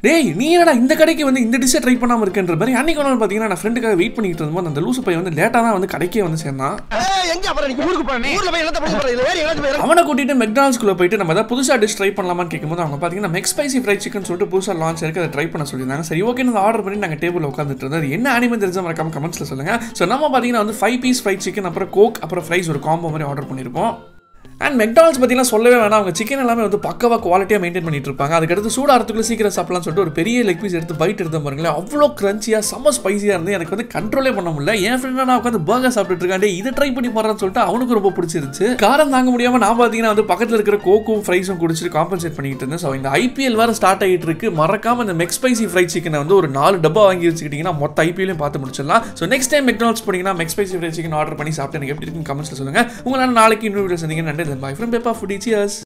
டேய் நீ என்னடா இந்த கடைக்கு வந்து இந்த டிஷ்ஷை ட்ரை பண்ணாம இருக்கன்ற மாதிரி அன்னைக்கு ஒரு நாள் பார்த்தீங்கன்னா நான் ஃப்ரெண்டுக்காக வெயிட் பண்ணிட்டு இருந்தபோது அந்த லூசு பையன் வந்து லேட்டாக தான் வந்து கடைக்கே வந்து சேர்ந்தான் எங்க அப்புறம் நீங்க ஊருக்கு போறேன் ஊர்ல போய் என்னத்த பண்ண போறீங்க வேற எங்கேயாச்சும் போய் அவனை கூட்டிட்டு மெக்டானல்ஸ்குள்ள போயிட்டு நம்ம ஏதாவது புதுசாக டிஷ் ட்ரை பண்ணலாமான்னு கேட்கும்போது அவங்க பார்த்தீங்கன்னா மெக் ஸ்பைசி ஃப்ரைட் சிக்கன் சொல்லிட்டு புதுசாக லான்ச் இருக்கு அதை ட்ரை பண்ண சொல்லியிருந்தாங்க சரி ஓகே நான் ஆர்டர் பண்ணி நாங்கள் டேபிள் உட்காந்துட்டு இருந்தோம் அது என்ன அனிமே தெரிஞ்ச மறக்காம கமெண்ட்ஸில் சொல்லுங்க ஸோ நம்ம பார்த்தீங்கன்னா வந்து ஃபைவ் பீஸ் ஃப்ரைட் சிக்கன் அப்புறம் கோக் அப்புறம் ஃப்ரைஸ் ஒரு காம்போ மாதிரி ஆர்டர் பண்ணியிருப்போம் அண்ட் மெக்டானல்ஸ் பார்த்தீங்கன்னா சொல்லவே வேணாம் அவங்க சிக்கன் எல்லாமே வந்து பக்கவா குவாலிட்டியாக மெயின்டைன் பண்ணிட்டு இருப்பாங்க அதுக்கடுத்து சூடாகிறதுக்குள்ள சீக்கிரம் சாப்பிடலாம்னு சொல்லிட்டு ஒரு பெரிய லெக் பீஸ் எடுத்து பைட் எடுத்த பாருங்களேன் அவ்வளோ கிரன்ச்சியாக செம்ம ஸ்பைசியாக இருந்து எனக்கு வந்து கண்ட்ரோலே பண்ண முடியல என் ஃப்ரெண்ட் நான் உட்காந்து பர்கர் சாப்பிட்டுட்டு இருக்காண்டே இதை ட்ரை பண்ணி போறேன்னு சொல்லிட்டு அவனுக்கு ரொம்ப பிடிச்சிருச்சு காரம் தாங்க முடியாம நான் பார்த்தீங்கன்னா வந்து பக்கத்தில் இருக்கிற கோக்கும் ஃப்ரைஸும் குடிச்சிட்டு காம்பன்சேட் பண்ணிட்டு இருந்தேன் ஸோ இந்த ஐபிஎல் வேற ஸ்டார்ட் ஆகிட்டு இருக்கு மறக்காம இந்த மெக் ஸ்பைசி ஃப்ரைட் சிக்கனை வந்து ஒரு நாலு டப்பா வாங்கி வச்சுக்கிட்டீங்கன்னா மொத்த ஐபிஎல்லையும் பார்த்து முடிச்சிடலாம் ஸோ நெக்ஸ்ட் டைம் மெக்டானல்ஸ் போனீங்கன்னா Mc spicy fried chicken order பண்ணி சாப்பிட்டு எனக்கு எப்படி இருக்குன்னு கமெண்ட்ஸ்ல சொல்லுங்க உங்களால நாளைக்கு இன்னொரு வீடியோ சந்திங்க நன்றி பாய் ஃப்ரம் பேப்பா ஃபுடி சியர்ஸ்